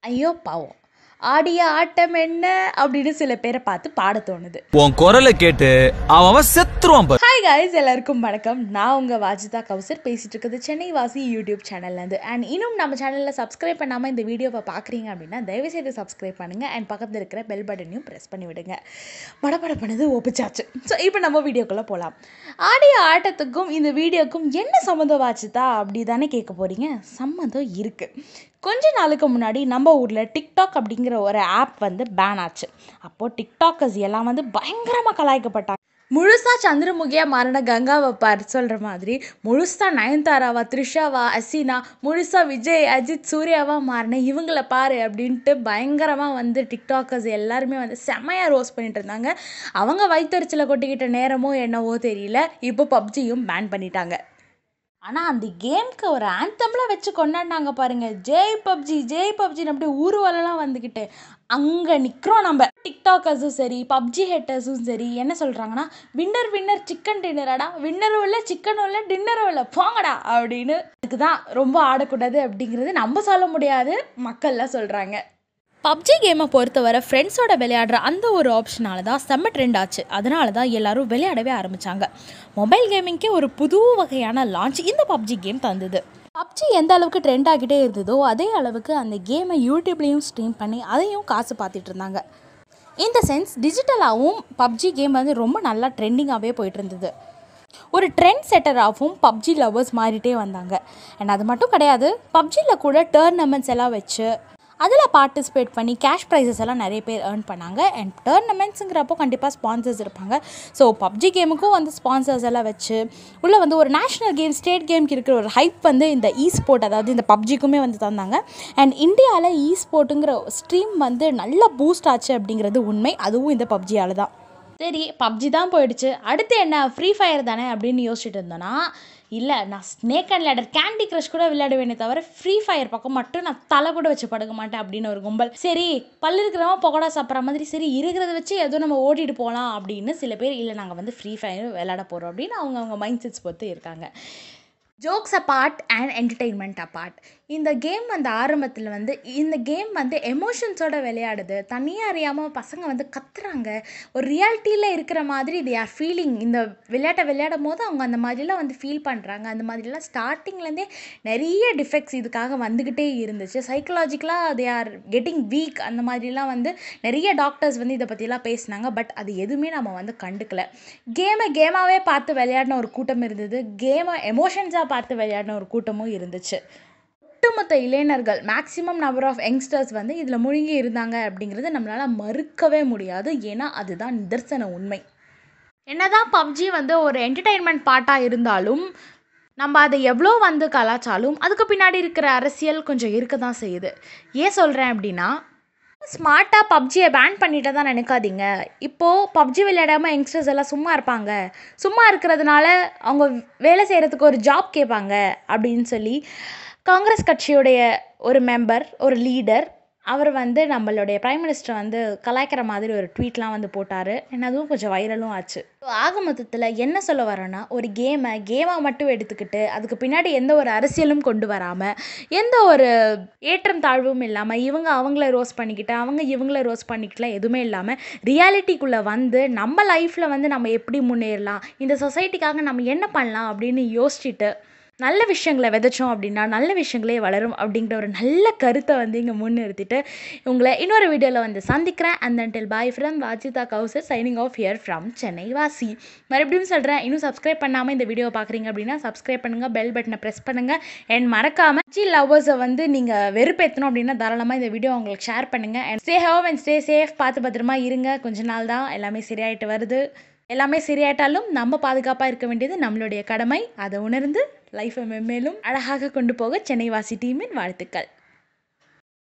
ஐயோ பாவம் ஆடிய ஆட்டம் என்ன அப்படின்னு சில பேரை பார்த்து பாட தோணுது உன் குரலை கேட்டு அவன் அவன் செத்துருவான் பாரு ஹாய் காய்ஸ் எல்லாருக்கும் வணக்கம் நான் உங்கள் வாஜிதா கௌசர் பேசிகிட்டு இருக்குது சென்னை வாசி யூடியூப் சேனல்லேருந்து அண்ட் இன்னும் நம்ம சேனலில் சப்ஸ்கிரைப் பண்ணாமல் இந்த வீடியோவை பார்க்குறீங்க அப்படின்னா தயவுசெய்து சப்ஸ்கிரைப் பண்ணுங்கள் அண்ட் பக்கத்தில் இருக்கிற பெல் பட்டனையும் ப்ரெஸ் பண்ணி விடுங்க படபட பண்ணது ஒப்பிச்சாச்சு ஸோ இப்போ நம்ம வீடியோக்குள்ளே போகலாம் ஆடிய ஆட்டத்துக்கும் இந்த வீடியோக்கும் என்ன சம்மந்தம் வாச்சுதா அப்படி தானே கேட்க போகிறீங்க சம்மந்தம் இருக்குது கொஞ்ச நாளுக்கு முன்னாடி நம்ம ஊரில் டிக்டாக் அப்படிங்கிற ஒரு ஆப் வந்து பேன் ஆச்சு அப்போது டிக்டாக்கர்ஸ் எல்லாம் வந்து பயங்கரமாக கலாய்க்கப்பட்டாங்க முழுசா சந்திரமுகியா மாறின கங்காவை பார் சொல்கிற மாதிரி முழுசா நயன்தாராவா த்ரிஷாவா அசினா முழுசா விஜய் அஜித் சூர்யாவா மாறின இவங்கள பாரு அப்படின்ட்டு பயங்கரமாக வந்து டிக்டாக்கர்ஸ் எல்லாருமே வந்து செம்மையாக ரோஸ் பண்ணிட்டு இருந்தாங்க அவங்க வயிற்றுச்சலை கொட்டிக்கிட்ட நேரமோ என்னவோ தெரியல இப்போ பப்ஜியும் பேன் பண்ணிட்டாங்க ஆனால் அந்த கேம்க்கு ஒரு ஆந்தம்லாம் வச்சு கொண்டாடினாங்க பாருங்க ஜெய் பப்ஜி ஜெய் பப்ஜின்னு அப்படி ஊர்வலம்லாம் வந்துக்கிட்டு அங்கே நிற்கிறோம் நம்ம டிக்டாக்கர்ஸும் சரி பப்ஜி ஹெட்டர்ஸும் சரி என்ன சொல்கிறாங்கன்னா வின்னர் வின்னர் சிக்கன் டின்னராடா வின்னரும் இல்லை சிக்கனும் இல்லை டின்னரும் இல்லை போங்கடா அப்படின்னு இதுக்கு தான் ரொம்ப ஆடக்கூடாது அப்படிங்கிறது நம்ம சொல்ல முடியாது மக்கள்லாம் சொல்கிறாங்க பப்ஜி கேமை பொறுத்தவரை ஃப்ரெண்ட்ஸோட விளையாடுற அந்த ஒரு ஆப்ஷனால தான் செம்ம ட்ரெண்ட் ஆச்சு அதனால தான் எல்லாரும் விளையாடவே ஆரம்பித்தாங்க மொபைல் கேமிங்க்கே ஒரு புது வகையான லான்ச் இந்த பப்ஜி கேம் தந்தது பப்ஜி எந்த அளவுக்கு ட்ரெண்ட் ஆகிட்டே இருந்ததோ அதே அளவுக்கு அந்த கேமை யூடியூப்லேயும் ஸ்ட்ரீம் பண்ணி அதையும் காசு பார்த்துட்டு இருந்தாங்க இந்த சென்ஸ் டிஜிட்டலாகவும் பப்ஜி கேம் வந்து ரொம்ப நல்லா ட்ரெண்டிங்காகவே போயிட்டு இருந்தது ஒரு ட்ரெண்ட் செட்டராகவும் பப்ஜி லவ்வர்ஸ் மாறிட்டே வந்தாங்க அண்ட் அது மட்டும் கிடையாது பப்ஜியில் கூட டோர்னமெண்ட்ஸ் எல்லாம் வச்சு அதில் பார்ட்டிசிபேட் பண்ணி கேஷ் ப்ரைஸஸ் எல்லாம் நிறைய பேர் ஏர்ன் பண்ணாங்க அண்ட் டோர்னமெண்ட்ஸுங்கிறப்போ கண்டிப்பாக ஸ்பான்சர்ஸ் இருப்பாங்க ஸோ பப்ஜி கேமுக்கும் வந்து ஸ்பான்சர்ஸ் எல்லாம் வச்சு உள்ளே வந்து ஒரு நேஷ்னல் கேம் ஸ்டேட் கேமுக்கு இருக்கிற ஒரு ஹைப் வந்து இந்த இ ஸ்போர்ட் அதாவது இந்த பப்ஜிக்குமே வந்து தந்தாங்க அண்ட் இந்தியாவில் இ ஸ்போர்ட்டுங்கிற ஸ்ட்ரீம் வந்து நல்ல பூஸ்ட் ஆச்சு அப்படிங்கிறது உண்மை அதுவும் இந்த பப்ஜியால் தான் சரி பப்ஜி தான் போயிடுச்சு அடுத்து என்ன ஃப்ரீ ஃபயர் தானே அப்படின்னு யோசிச்சுட்டு இருந்தோன்னா இல்லை நான் snake and ladder candy crush கூட விளையாடுவேனே தவிர ஃப்ரீ ஃபயர் பக்கம் மட்டும் நான் தலை கூட வச்சு படுக்க மாட்டேன் அப்படின்னு ஒரு கும்பல் சரி பல்லு இருக்கிறவன் பக்கோடா சாப்பிட்ற மாதிரி சரி இருக்கிறத வச்சு எதுவும் நம்ம ஓட்டிட்டு போகலாம் அப்படின்னு சில பேர் இல்லை நாங்கள் வந்து ஃப்ரீ ஃபயர் விளையாட போகிறோம் அப்படின்னு அவங்க அவங்க மைண்ட் செட்ஸ் பொறுத்து இருக்காங்க jokes apart and entertainment apart இந்த கேம் வந்து ஆரம்பத்தில் வந்து இந்த கேம் வந்து எமோஷன்ஸோட விளையாடுது தனியாக அறியாமல் பசங்க வந்து கத்துறாங்க ஒரு ரியாலிட்டியில் இருக்கிற மாதிரி தே ஆர் ஃபீலிங் இந்த விளையாட்டை விளையாடும் போது அவங்க அந்த மாதிரிலாம் வந்து ஃபீல் பண்ணுறாங்க அந்த மாதிரிலாம் ஸ்டார்டிங்லேருந்தே நிறைய டிஃபெக்ட்ஸ் இதுக்காக வந்துக்கிட்டே இருந்துச்சு சைக்கலாஜிக்கலாக தே ஆர் கெட்டிங் வீக் அந்த மாதிரிலாம் வந்து நிறைய டாக்டர்ஸ் வந்து இதை பற்றிலாம் பேசினாங்க பட் அது எதுவுமே நம்ம வந்து கண்டுக்கல கேமை கேமாகவே பார்த்து விளையாடின ஒரு கூட்டம் இருந்தது கேமை எமோஷன்ஸாக பார்த்து விளையாடின ஒரு கூட்டமும் இருந்துச்சு ஒட்டுமொத்த இளைஞர்கள் மேக்ஸிமம் நம்பர் ஆஃப் யங்ஸ்டர்ஸ் வந்து இதில் முழுங்கி இருந்தாங்க அப்படிங்கிறது நம்மளால் மறுக்கவே முடியாது ஏன்னா அதுதான் நிதர்சன உண்மை என்னதான் பப்ஜி வந்து ஒரு என்டர்டெயின்மெண்ட் பார்ட்டாக இருந்தாலும் நம்ம அதை எவ்வளோ வந்து கலாச்சாலும் அதுக்கு பின்னாடி இருக்கிற அரசியல் கொஞ்சம் இருக்க தான் செய்யுது ஏன் சொல்கிறேன் அப்படின்னா ஸ்மார்ட்டாக பப்ஜியை பேன் பண்ணிட்டு தான் நினைக்காதீங்க இப்போது பப்ஜி விளையாடாமல் யங்ஸ்டர்ஸ் எல்லாம் சும்மா இருப்பாங்க சும்மா இருக்கிறதுனால அவங்க வேலை செய்கிறதுக்கு ஒரு ஜாப் கேட்பாங்க அப்படின்னு சொல்லி காங்கிரஸ் கட்சியுடைய ஒரு மெம்பர் ஒரு லீடர் அவர் வந்து நம்மளுடைய பிரைம் மினிஸ்டர் வந்து கலாய்க்கிற மாதிரி ஒரு ட்வீட்லாம் வந்து போட்டார் என்ன அதுவும் கொஞ்சம் வைரலும் ஆச்சு ஆக மொத்தத்தில் என்ன சொல்ல வரோன்னா ஒரு கேமை கேமாக மட்டும் எடுத்துக்கிட்டு அதுக்கு பின்னாடி எந்த ஒரு அரசியலும் கொண்டு வராமல் எந்த ஒரு ஏற்றம் தாழ்வும் இல்லாமல் இவங்க அவங்கள ரோஸ் பண்ணிக்கிட்டு அவங்க இவங்கள ரோஸ் பண்ணிக்கிட்டுலாம் எதுவுமே இல்லாமல் ரியாலிட்டிக்குள்ளே வந்து நம்ம லைஃப்பில் வந்து நம்ம எப்படி முன்னேறலாம் இந்த சொசைட்டிக்காக நம்ம என்ன பண்ணலாம் அப்படின்னு யோசிச்சுட்டு நல்ல விஷயங்களை விதைச்சோம் அப்படின்னா நல்ல விஷயங்களே வளரும் அப்படிங்கிற ஒரு நல்ல கருத்தை வந்து இங்கே முன்னிறுத்திட்டு உங்களை இன்னொரு வீடியோவில் வந்து சந்திக்கிறேன் and then tell bye from Wajida Kausar signing off here from Chennai வாசி மறுபடியும் சொல்கிறேன் இன்னும் சப்ஸ்கிரைப் பண்ணாமல் இந்த வீடியோ பார்க்குறீங்க அப்படின்னா சப்ஸ்கிரைப் பண்ணுங்கள் பெல் பட்டனை ப்ரெஸ் பண்ணுங்கள் அண்ட் மறக்காமல் ஜி லவ்வர்ஸை வந்து நீங்கள் வெறுப்பேற்றணும் அப்படின்னா தாராளமாக இந்த வீடியோ உங்களுக்கு ஷேர் பண்ணுங்கள் and stay home and stay safe பார்த்து பத்திரமா இருங்க கொஞ்ச நாள் தான் எல்லாமே சரியாயிட்டு வருது எல்லாமே சரியாயிட்டாலும் நம்ம பாதுகாப்பாக இருக்க வேண்டியது நம்மளுடைய கடமை அதை உணர்ந்து லைஃப்பை மென்மேலும் அழகாக கொண்டு போக சென்னை வாசி டீமின் வாழ்த்துக்கள்